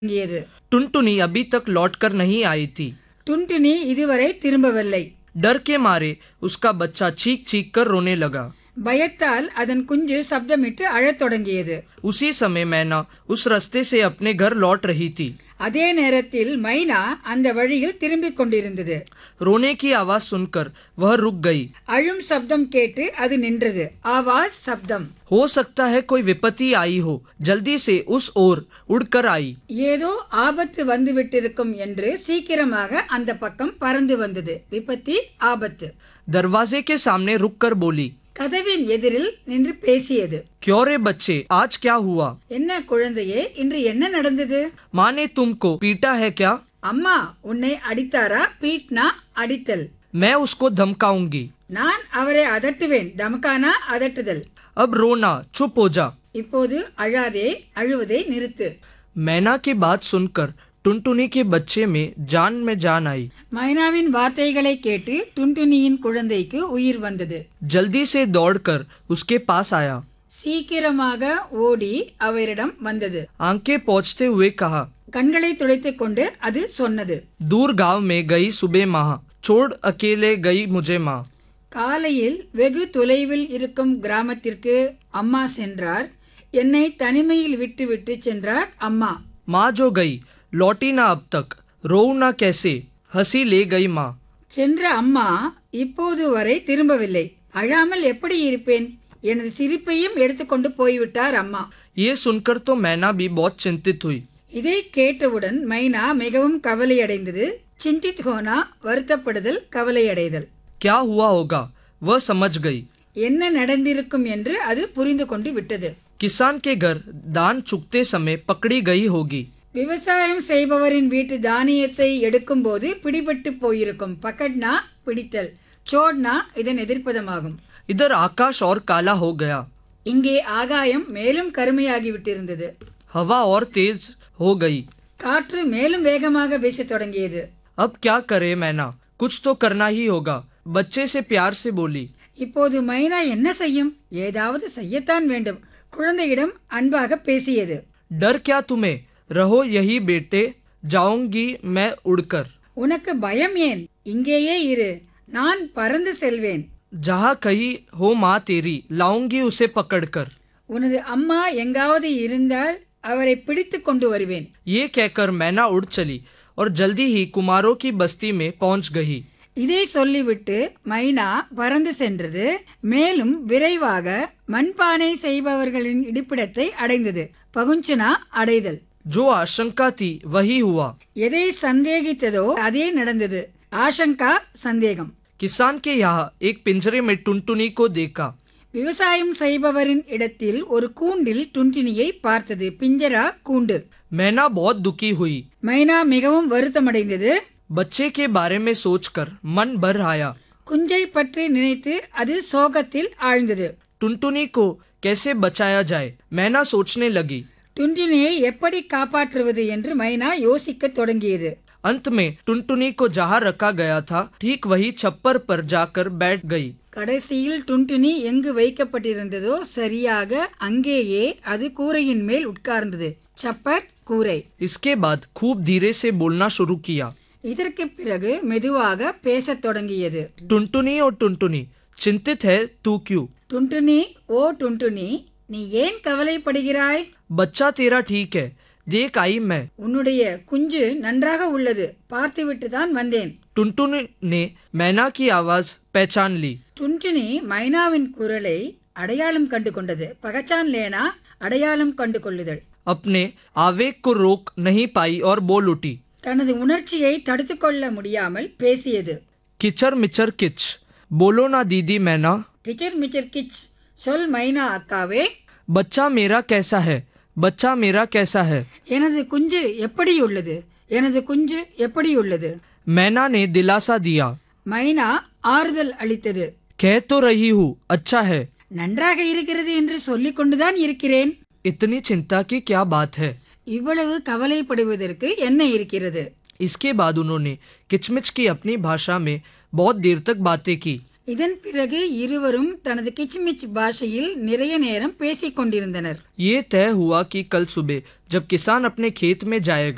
தொடங்கியது टुनटुनी अभी तक लौटकर नहीं आई थी டுன்டுனி இதுவரை திரும்பவில்லை डर के मारे उसका बच्चा चीख चीख कर रोने लगा பயத்தால் அதன் குஞ்சு சப்தமிட்டு அழத் தொடங்கியது उसी समय मैना उस रास्ते से अपने घर लौट रही थी அதே நேரத்தில் மைனா அந்த வழியில் திரும்பிக் கொண்டிருந்தது रोने की आवाज सुनकर वह रुक गई அழும் சப்தம் கேட்டு அது நின்றது ஆவாஸ் சப்தம் हो सकता है कोई विपत्ति आई हो जल्दी से उस ओर उड़कर आई ஏதோ ஆபத்து வந்துவிட்டிருக்கும் என்று சீக்கிரமாக அந்த பக்கம் பறந்து வந்தது விபத்தி ஆபத்து दरवाजे के सामने रुककर बोली கதவின் எதிரில் நின்று பேசியது क्यों रे बच्चे आज क्या हुआ என்ன குழந்தையே இன்று என்ன நடந்தது माँ ने तुमको पीटा है क्या அம்மா உன்னை அடித்தாரா பீட்னா அடித்தல் मैं उसको धमकाऊंगी நான் அவரை அதட்டுவேன் தமக்கானா அதட்டுதல் अब रोना चुप हो जा இப்போது அழாதே அழுவதை நிறுத்து मैना की बात सुनकर टुनटुनी के बच्चे में जान में जान आई மைனாவின் வார்த்தைகளை கேட்டு டுன்டுனியின் குழந்தைக்கு உயிர் வந்தது जल्दी से दौड़कर उसके पास आया சீக்கிரமாக ஓடி அவரிடம் வந்தது आंखें पहुंचते हुए कहा கண்களை துடைத்துக் கொண்டு அது சொன்னது दूर गांव में गई सुबह माँ छोड़ अकेले गई मुझे माँ காலையில் வெகு தொலைவில் இருக்கும் கிராமத்திற்கு அம்மா சென்றார் என்னை தனிமையில் விட்டுவிட்டு சென்றார் அம்மா माँ जो गई लौटी ना अब तक रो ना कैसे हंसी ले गई माँ சென்ற அம்மா இப்போது வரை திரும்பவில்லை அழாமல் எப்படி இருப்பேன் எனது சிரிப்பையும் எடுத்துக்கொண்டு போய்விட்டார் அம்மா ये सुनकर तो मैना भी बहुत चिंतित हुई இதை கேட்டவுடன் மைனா மிகவும் கவலையடைந்தது சிந்தித் ஹோனா வருத்தப்படுதல் கவலையடைதல் क्या हुआ होगा वह समझ गई என்ன நடந்திருக்கும் என்று அது புரிந்து கொண்டு விட்டது किसान के घर दान चुकते समय पकड़ी गई होगी விவசாயம் செய்பவரின் வீட்டு தானியத்தை எடுக்கும்போது பிடிபட்டு போயிருக்கும் பக்கட்னா பிடித்தல் சோட்னா இதன் எதிர்ப்பதமாகும் इधर आकाश और काला हो गया இங்கே ஆகாயம் மேலும் கருமையாகிவிட்டிருந்தது हवा और तेज हो गई காற்று மேலும் வேகமாக வீசத் தொடங்கியது अब क्या करे मैना कुछ तो करना ही होगा बच्चे से प्यार से बोली இப்போது மைனா என்ன செய்யும் ஏதாவது செய்யத்தான் வேண்டும் குழந்தையிடம் அன்பாக பேசியது डर क्या तुम्हें रहो यही बेटे जाऊंगी मैं उड़कर உனக்கு பயம் ஏன் இங்கேயே இரு நான் பறந்து செல்வேன் जहाँ कहीं हो माँ तेरी लाऊंगी उसे पकड़कर உனது அம்மா எங்காவது இருந்தால் அவரை பிடித்து கொண்டு வருவேன் ये कहकर मैना उड़ चली और जल्दी ही कुमारों की बस्ती में पहुंच गई இதை சொல்லிவிட்டு மைனா பறந்து சென்றது மேலும் விரைவாக மண்பானை செய்பவர்களின் இடிப்பிடத்தை அடைந்தது பகுஞ்சனா அடைதல் जो आशंका थी वही हुआ எதை சந்தேகித்ததோ அதே நடந்தது ஆசங்கா சந்தேகம் किसान के यहाँ एक पिंजरे में टुनटुनी को देखा விவசாயம் செய்பவரின் இடத்தில் ஒரு கூண்டில் டுன்டினியை பார்த்தது பிஞ்சரா கூண்டு मैना बहुत दुखी हुई மைனா மிகவும் வருத்தமடைந்தது बच्चे के बारे में सोचकर मन भर आया குஞ்சை பற்றி நினைத்து அது சோகத்தில் ஆழ்ந்தது टुनटुनी को कैसे बचाया जाए मैना सोचने लगी டுன்டினியை எப்படி காப்பாற்றுவது என்று மைனா யோசிக்கத் தொடங்கியது अंत में टुनटुनी को जहाँ रखा गया था ठीक वही छप्पर पर जाकर बैठ गई கடைசியில் டுன்டினி எங்கு வைக்கப்பட்டிருந்ததோ சரியாக அங்கேயே அது கூரையின் மேல் உட்கார்ந்தது சப்பர் கூரை इसके बाद खूब धीरे से बोलना शुरू किया இதற்கு பிறகு மெதுவாக பேசத் தொடங்கியது टुनटुनी और टुनटुनी चिंतित है तू क्यों டுன்டுனி ஓ டுன்டுனி நீ ஏன் கவலைப்படுகிறாய் बच्चा तेरा ठीक है देख आई मैं உன்னுடைய குஞ்சு நன்றாக உள்ளது பார்த்துவிட்டு தான் வந்தேன் टुनटुनी ने मैना की आवाज पहचान ली டுன்டுனி மைனாவின் குரலை அடையாளம் கண்டு கொண்டது பகச்சான் லேனா அடையாளம் கண்டு கொள்ளுதல் अपने आवेग को रोक नहीं पाई और बोल उठी தனது உணர்ச்சியை தடுத்துக் கொள்ள முடியாமல் பேசியது किचर मिचर किच बोलो ना दीदी मैना கிச்சர் மிச்சர் கிச் சொல் மைனா அக்காவே बच्चा मेरा कैसा है बच्चा मेरा कैसा है எனது குஞ்சு எப்படி உள்ளது எனது குஞ்சு எப்படி உள்ளது मैना ने दिलासा दिया மைனா ஆறுதல் அளித்தது कह तो रही हूँ अच्छा है நன்றாக இருக்கிறது என்று சொல்லிக் கொண்டுதான் இருக்கிறேன் इतनी चिंता की क्या बात है இவ்வளவு கவலைப்படுவதற்கு என்ன இருக்கிறது इसके बाद उन्होंने किचमिच की अपनी भाषा में बहुत देर तक बातें की இதன் பிறகு இருவரும் தனது கிச்மிச் பாஷையில் நிறைய நேரம் பேசிக் கொண்டிருந்தனர் ये तय हुआ कि कल सुबह जब किसान अपने खेत में जाएगा